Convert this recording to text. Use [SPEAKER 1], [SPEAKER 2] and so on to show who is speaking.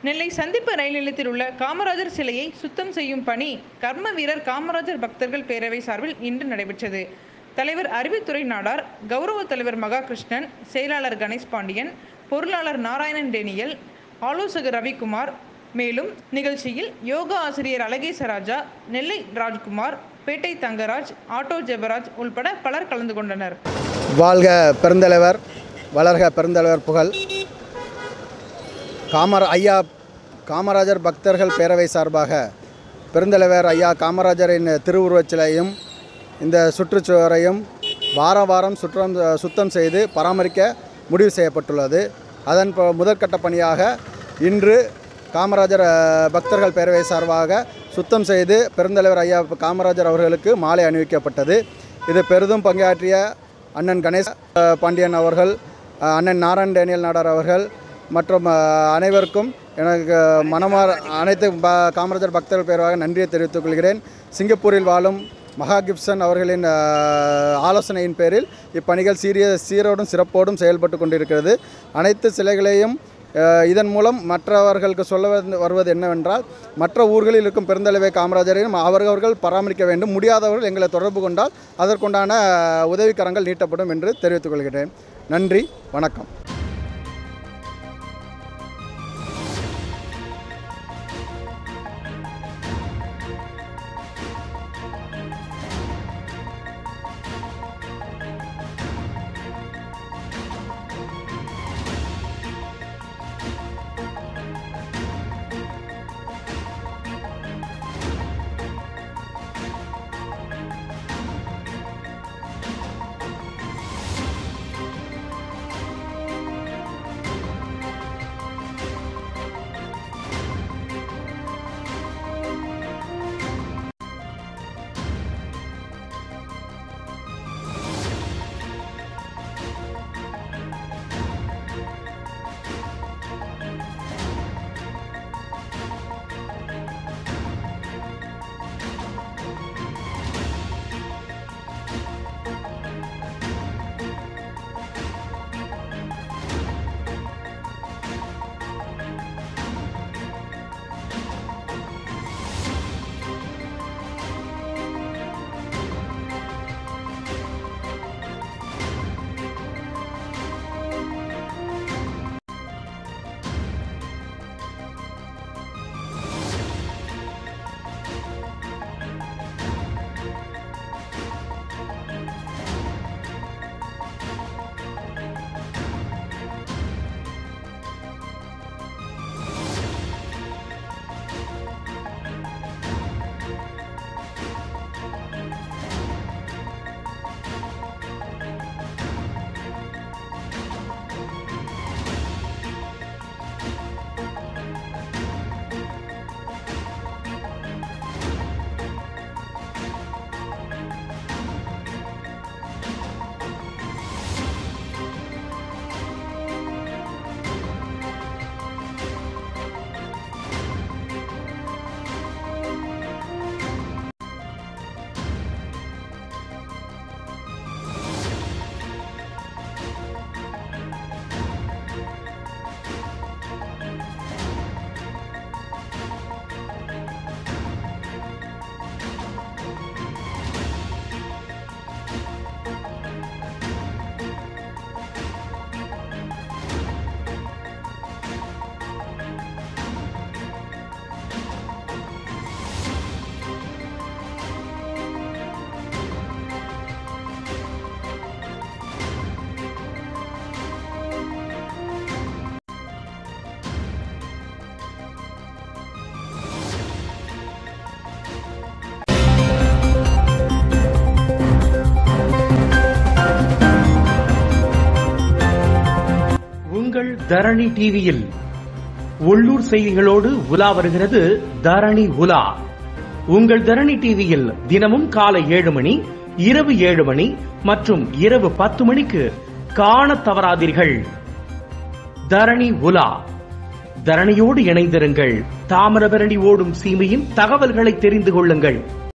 [SPEAKER 1] நெல்லை சந்திப்பு ரயில் நிலையத்தில் உள்ள காமராஜர் சிலையை சுத்தம் செய்யும் பணி கர்ம வீரர் காமராஜர் பக்தர்கள் பேரவை சார்பில் இன்று நடைபெற்றது தலைவர் அறிவுத்துறை நாடார் கௌரவ தலைவர் மகாகிருஷ்ணன் செயலாளர் கணேஷ் பாண்டியன் பொருளாளர் நாராயணன் டேனியல் ஆலோசகர் ரவிக்குமார் மேலும் நிகழ்ச்சியில் யோகா ஆசிரியர் அழகேசராஜா நெல்லை ராஜ்குமார் பேட்டை தங்கராஜ் ஆட்டோ ஜெபராஜ் உள்பட பலர் கலந்து கொண்டனர்
[SPEAKER 2] வாழ்க பெருந்தலைவர் வளர்க பெருந்தலைவர் புகழ் காமர் ஐயா காமராஜர் பக்தர்கள் பேரவை சார்பாக பெருந்தலைவர் ஐயா காமராஜரின் திருவுருவச் சிலையும் இந்த சுற்றுச்சுவரையும் வாரம் வாரம் சுற்றம் சுத்தம் செய்து பராமரிக்க முடிவு செய்யப்பட்டுள்ளது அதன் ப- முதற்கட்ட பணியாக இன்று காமராஜர் அஹ், பக்தர்கள் பேரவை சார்பாக சுத்தம் செய்து பெருந்தலைவர் ஐயா காமராஜர் அவர்களுக்கு மாலை அணிவிக்கப்பட்டது இது பெரிதும் பங்காற்றிய அண்ணன் கணேஷ் அஹ், பாண்டியன் அவர்கள் அஹ், அண்ணன் நாராயண் டேனியல் நாடார் அவர்கள் மற்றும் அஹ், அனைவருக்கும் எனக்கு மனமார் அனைத்து ப காமராஜர் பக்தர்கள் பேரவாக நன்றியை தெரிவித்துக் கொள்கிறேன் சிங்கப்பூரில் வாழும் மகா கிப்சன் அவர்களின் அஹ், ஆலோசனையின் பேரில் இப்பணிகள் சீரிய சீரோடும் சிறப்போடும் செயல்பட்டு கொண்டிருக்கிறது அனைத்து சிலைகளையும் அஹ், இதன் மூலம் மற்றவர்களுக்கு சொல்ல வந்து- வருவது என்னவென்றால் மற்ற ஊர்களில் இருக்கும் பெருந்தலைவை காமராஜரையும் அவரவர்கள் பராமரிக்க வேண்டும் முடியாதவர்கள் எங்களை தொடர்பு கொண்டால் அதற்குண்டான அஹ், உதவிக்கரங்கள் நீட்டப்படும் என்று தெரிவித்துக் கொள்கிறேன் நன்றி வணக்கம்
[SPEAKER 3] உங்கள் தரணி டிவியில் உள்ளூர் செய்திகளோடு உலா வருகிறது தரணி உலா உங்கள் தரணி டிவியில் தினமும் காலை ஏழு மணி இரவு ஏழு மணி மற்றும் இரவு பத்து மணிக்கு காணத் தவறாதீர்கள் தரணி உலா தரணியோடு இணைந்திருங்கள் தாமிரபரணி ஓடும் சீமையின் தகவல்களை தெரிந்து கொள்ளுங்கள்